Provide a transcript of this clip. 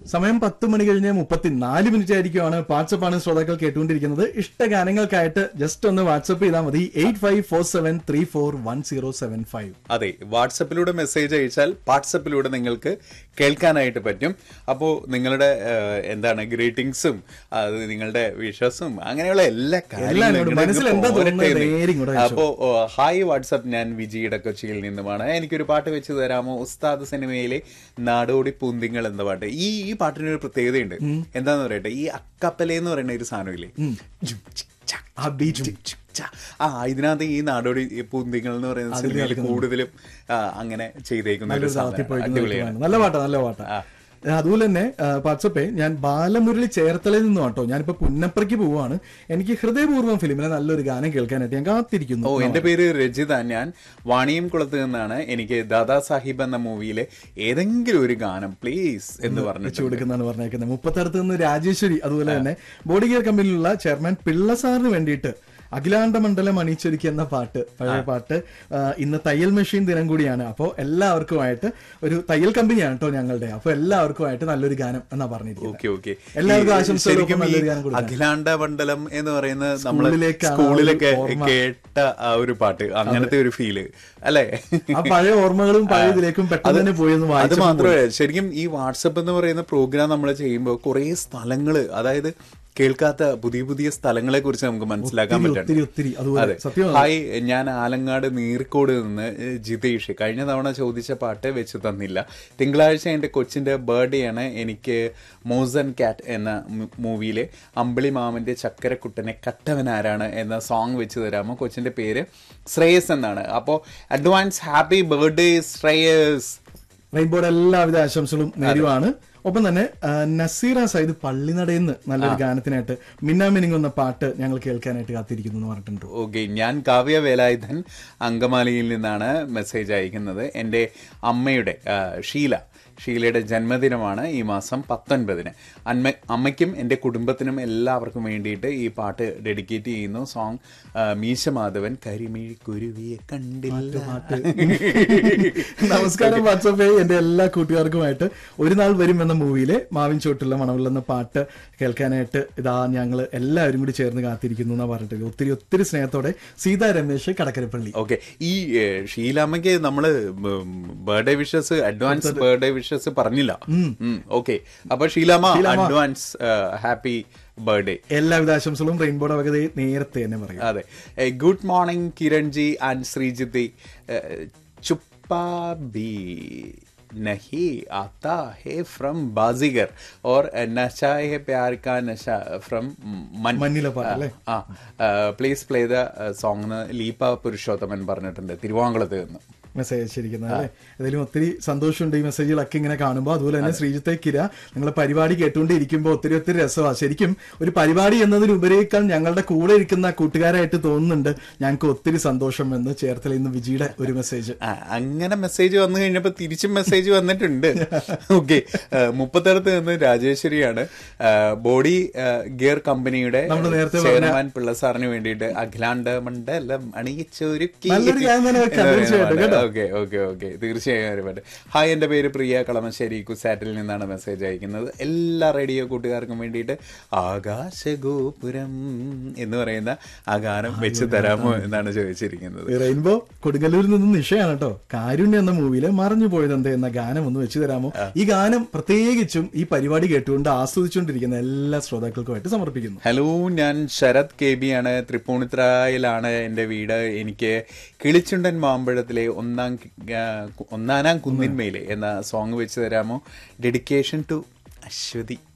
സമയം പത്ത് മണി കഴിഞ്ഞ് മുപ്പത്തിനാല് മിനിറ്റ് ആയിരിക്കുമാണ് വാട്സപ്പാണ് ശ്രോതാക്കൾ കേട്ടുകൊണ്ടിരിക്കുന്നത് ഇഷ്ട ഗാനങ്ങൾക്കായിട്ട് ജസ്റ്റ് ഒന്ന് വാട്സപ്പ് ചെയ്താൽ മതി eight five four seven three four one zero seven five അതെ വാട്സപ്പിലൂടെ മെസ്സേജ് അയച്ചാൽ വാട്സപ്പിലൂടെ നിങ്ങൾക്ക് കേൾക്കാനായിട്ട് പറ്റും അപ്പോൾ നിങ്ങളുടെ ആ, എന്താണ് ഗ്രീറ്റിംഗ്സും അത് നിങ്ങളുടെ വിഷസും അങ്ങനെയുള്ള എല്ലാ എല്ലാം ഇങ്ങോട്ട് മനസ്സിൽ എന്താ തോന്നുന്നത് നേരെ ഇങ്ങോട്ട് അയച്ചോ. അപ്പോ ഓ, ഹായ് വാട്സപ്പ് ഞാൻ വിജിയുടെ കൊച്ചിയിൽ നിന്നുമാണ് എനിക്കൊരു പാട്ട് വെച്ച് തരാമോ ഉസ്താദ് സിനിമയിലെ നാടോടി പൂന്തിങ്ങൾ എന്ന പാട്ട് ഈ ഈ പാട്ടിനൊരു പ്രത്യേകതയുണ്ട് എന്താന്ന് പറയട്ടെ ഈ അക്കപ്പല എന്ന് പറയുന്ന ഒരു സാധനമില്ലേ ജും, ചിക്, ചാക്, ആ ബീറ്റ് ജും, ചിക്, ചാ. ആ ഇതിനകത്ത് ഈ നാടോടി പൂന്തിങ്ങൾ എന്ന് പറയുന്ന സിനിമയിൽ കൂടുതലും ആ, അങ്ങനെ ചെയ്തേക്കുന്ന ഒരു നല്ലൊരു താത്തി സാധനം പോയിരിക്കുന്ന അടിപൊളിയാണ് വ്യക്തിയാണ്. നല്ല പാട്ടാ നല്ല പാട്ടാ അതുപോലെ തന്നെ വാട്സപ്പേ ഞാൻ ബാലമുരളി ചേർത്തലയിൽ നിന്നും കേട്ടോ ഞാനിപ്പോ പുന്നപ്രയ്ക്ക് പോവാണ് എനിക്ക് ഹൃദയപൂർവ്വം ഫിലിമിലെ നല്ലൊരു ഗാനം കേൾക്കാനായിട്ട് ഞാൻ കാത്തിരിക്കുന്നു ഓ എന്റെ പേര് രജിത ഞാൻ വാണിയം കുളത്ത് നിന്നാണ് എനിക്ക് ദാദാ സാഹിബ് എന്ന മൂവിയിലെ ഏതെങ്കിലും ഒരു ഗാനം പ്ലീസ് എന്ന് പറഞ്ഞു വെച്ചു കൊടുക്കുന്നതാണ് പറഞ്ഞേക്കുന്നത് മുപ്പത്തടുത്ത് നിന്ന് രാജേശ്വരി അതുപോലെ തന്നെ ബോഡി കെയർ കമ്പനിയിലുള്ള ചെയർമാൻ പിള്ള സാറിന് വേണ്ടിയിട്ട് അഖിലാണ്ട മണ്ഡലം അണിച്ചൊരുക്കി എന്ന പാട്ട് പഴയ പാട്ട് ആ, ഇന്ന് തയ്യൽ മെഷീൻ ദിനം കൂടിയാണ് അപ്പോൾ എല്ലാവർക്കുമായിട്ട് ഒരു തയ്യൽ കമ്പനിയാണ് കേട്ടോ ഞങ്ങളുടെ അപ്പോൾ എല്ലാവർക്കുമായിട്ട് നല്ലൊരു ഗാനം എന്നാ പറഞ്ഞിരിക്കുന്നത് ഓക്കെ ഓക്കെ എല്ലാവർക്കും ആശംസകൾ ശരിക്കും ഈ നല്ലൊരു ഗാനം കൊടുക്കാം. അഖിലാണ്ട മണ്ഡലം എന്ന് പറയുന്നത് നമ്മള് സ്കൂളിലേക്കാണ് ആ ഒരു സ്കൂളിലൊക്കെ ഓർമ്മ. കേട്ട ആ ഒരു പാട്ട് അങ്ങനത്തെ ഒരു ഫീല് അല്ലേ ആ പഴയ ഓർമ്മകളും പഴയ ഇതിലേക്കും പെട്ടെന്ന് തന്നെ പോയെന്ന് അത് വായിച്ചു മാത്രമല്ല ശരിക്കും ഈ വാട്സപ്പ് എന്ന് പറയുന്ന പ്രോഗ്രാം നമ്മൾ ചെയ്യുമ്പോൾ കുറെ സ്ഥലങ്ങള് അതായത് കേൾക്കാത്ത പുതിയ പുതിയ സ്ഥലങ്ങളെ കുറിച്ച് നമുക്ക് മനസ്സിലാക്കാൻ ഒത്തിരി, പറ്റും ഒത്തിരി ഒത്തിരി അതുപോലെ അതെ സത്യമാണ് ഹായ് ഞാൻ ആലങ്ങാട് നീർക്കോട് നിന്ന് ഏഹ്, ജിതേഷ് കഴിഞ്ഞ തവണ ചോദിച്ച പാട്ട് വെച്ച് തന്നില്ല തിങ്കളാഴ്ച എൻ്റെ കൊച്ചിൻ്റെ ബർത്ത്ഡേ ആണ് എനിക്ക് മോസൻ കാറ്റ് എന്ന മു- മൂവിയിലെ അമ്പിളി മാമൻ്റെ ചക്കരക്കുട്ടനെ കട്ടവനാരാണ് എന്ന സോങ് വെച്ച് തരാമോ കൊച്ചിൻ്റെ പേര് ശ്രേയസ് എന്നാണ് അപ്പോൾ അഡ്വാൻസ് ഹാപ്പി ബർത്ത്ഡേ ശ്രേയസ് റെയിൻബോയുടെ എല്ലാവിധ ആശംസകളും നേരുവാണ് ഒപ്പം തന്നെ ആ, നസീറ സൈദ് പള്ളിനടയെന്ന് നല്ലൊരു ഗാനത്തിനായിട്ട് മിന്നാമിനിങ് എന്ന പാട്ട് ഞങ്ങൾ കേൾക്കാനായിട്ട് കാത്തിരിക്കുന്നു എന്ന് പറഞ്ഞിട്ടുണ്ട് ഓക്കെ ഞാൻ കാവ്യ വേലായുധൻ അങ്കമാലിയിൽ നിന്നാണ് മെസ്സേജ് അയക്കുന്നത് എൻ്റെ അമ്മയുടെ ആ, ഷീല ഷീലയുടെ ജന്മദിനമാണ് ഈ മാസം പത്തൊൻപതിന് അമ്മ അമ്മയ്ക്കും എൻ്റെ കുടുംബത്തിനും എല്ലാവർക്കും വേണ്ടിയിട്ട് ഈ പാട്ട് ഡെഡിക്കേറ്റ് ചെയ്യുന്നു സോങ് ആ, മീശ മാധവൻ കരിമിഴി കുരുവിയെ കണ്ടില്ല നമസ്കാരം വാട്സപ്പേ എന്റെ എല്ലാ കൂട്ടുകാർക്കുമായിട്ട് ഒരു നാൾ വരും എന്ന മൂവിയിലെ മാവിൻ ചോട്ടുള്ള മണമുള്ള പാട്ട് കേൾക്കാനായിട്ട് ഇതാ ഞങ്ങൾ എല്ലാവരും കൂടി ചേർന്ന് കാത്തിരിക്കുന്നു എന്നാ പറഞ്ഞിട്ട് ഒത്തിരി ഒത്തിരി സ്നേഹത്തോടെ സീതാ രമേശ് കടക്കരപ്പള്ളി ഓക്കെ ഈ ഏഹ്, ഷീലാമ്മയ്ക്ക് നമ്മള് birthday wishes advance birthday wishes പറഞ്ഞില്ല ഓക്കെ അപ്പൊ ഷീലാമ്മ അഡ്വാൻസ് ഹാപ്പി ബർത്ത്ഡേ എല്ലാവിധ ആശംസകളും റെയിൻബോയുടെ വകതയെ നേരത്തെ തന്നെ പറയാം അതെ good morning Kiranji and Sreejith ചുപ്പാ ബി नहीं आता है फ्रॉम बाजीगर और नशा है प्यार का नशा फ्रॉम मन മഞ്ഞിലെ പാട്ട് അല്ലേ ആ please play the song Leepa Purushothaman പറഞ്ഞിട്ടുണ്ട് തിരുവാങ്കുളത്ത് നിന്ന് മെസ്സേജ് അയച്ചിരിക്കുന്നത് അല്ലേ ഏതായാലും ഒത്തിരി സന്തോഷമുണ്ട് ഈ മെസ്സേജുകളൊക്കെ ഇങ്ങനെ കാണുമ്പോൾ അതുപോലെ തന്നെ ശ്രീജിത്തെ കിര നിങ്ങൾ പരിപാടി കേട്ടുകൊണ്ടിരിക്കുമ്പോൾ ഒത്തിരി ഒത്തിരി രസമാണ് ശരിക്കും ഒരു പരിപാടി എന്നതിലുപരിയേക്കാൾ ഞങ്ങളുടെ കൂടെ ഇരിക്കുന്ന കൂട്ടുകാരായിട്ട് തോന്നുന്നുണ്ട് ഞങ്ങൾക്ക് ഒത്തിരി സന്തോഷം എന്ന് ചേർത്തല ഇന്ന് വിജിയുടെ ഒരു മെസ്സേജ് ആ, അങ്ങനെ മെസ്സേജ് വന്നു കഴിഞ്ഞപ്പോ തിരിച്ചും മെസ്സേജ് വന്നിട്ടുണ്ട് ഓക്കെ മുപ്പത്തടുത്ത് നിന്ന് രാജേശ്വരിയാണ് ആ, ബോഡി ആ, ഗിയർ കമ്പനിയുടെ നമ്മള് നേരത്തെ പറഞ്ഞ- ചെയർമാൻ പിള്ള സാറിന് വേണ്ടിയിട്ട് അഖിലാണ്ട മണ്ഡലം അണിയിച്ചൊരുക്കി നല്ലൊരു ഗാനം തന്നെ വെക്കാം, എന്ന് പറയുന്ന തീർച്ചയായിട്ടും, പാട്ട്. കേട്ടോ. ഓക്കെ ഓക്കെ ഓക്കെ തീർച്ചയായും ഒരു പാട്ട് ഹായ് എന്റെ പേര് പ്രിയ കളമശ്ശേരി കുസാറ്റിൽ നിന്നാണ് മെസ്സേജ് അയക്കുന്നത് എല്ലാ റേഡിയോ കൂട്ടുകാർക്കും വേണ്ടിയിട്ട് ആകാശഗോപുരം എന്ന് പറയുന്ന ആ ഗാനം വെച്ച് തരാമോ എന്നാണ് ചോദിച്ചിരിക്കുന്നത് റെയിൻബോ കൊടുങ്ങല്ലൂരിൽ നിന്നും നിഷയാണ് കേട്ടോ കാരുണ്യം എന്ന മൂവിയില് മറഞ്ഞു പോയതെന്ത് എന്ന ഗാനം ഒന്ന് വെച്ചു തരാമോ ഈ ഗാനം പ്രത്യേകിച്ചും ഈ പരിപാടി കേട്ടുകൊണ്ട് ആസ്വദിച്ചുകൊണ്ടിരിക്കുന്ന എല്ലാ ശ്രോതാക്കൾക്കുമായിട്ട് സമർപ്പിക്കുന്നു ഹലോ ഞാൻ ശരത് കെ ബി ആണ് തൃപ്പൂണിത്തറയിലാണ് എൻ്റെ വീട് എനിക്ക് കിളിച്ചുണ്ടൻ മാമ്പഴത്തിലെ ഒന്നാം കി- ആ, ഒന്നാനാം കുന്നിന്മേലെ എന്ന സോങ് വെച്ച് തരാമോ ഡെഡിക്കേഷൻ ടു അശ്വതി